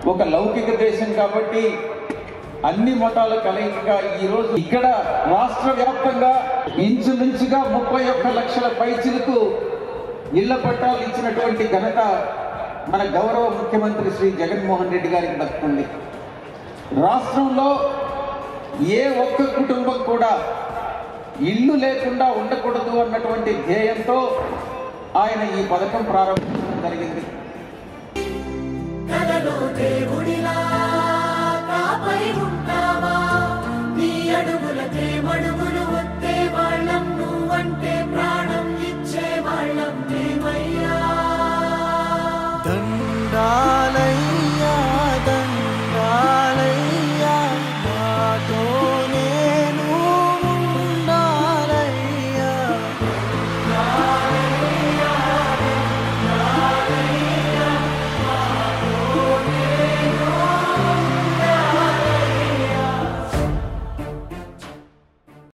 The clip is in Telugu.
ఒక లౌకిక దేశం కాబట్టి అన్ని మతాల కలయికగా ఈరోజు ఇక్కడ రాష్ట్ర వ్యాప్తంగా ఇంచుమించుగా ముప్పై ఒక్క లక్షల పైచిలకు ఇళ్ల పట్టాలు ఇచ్చినటువంటి ఘనత మన గౌరవ ముఖ్యమంత్రి శ్రీ జగన్మోహన్ రెడ్డి గారికి దక్కుతుంది రాష్ట్రంలో ఏ ఒక్క కుటుంబం కూడా ఇల్లు లేకుండా ఉండకూడదు అన్నటువంటి ధ్యేయంతో ఆయన ఈ పథకం ప్రారంభించడం జరిగింది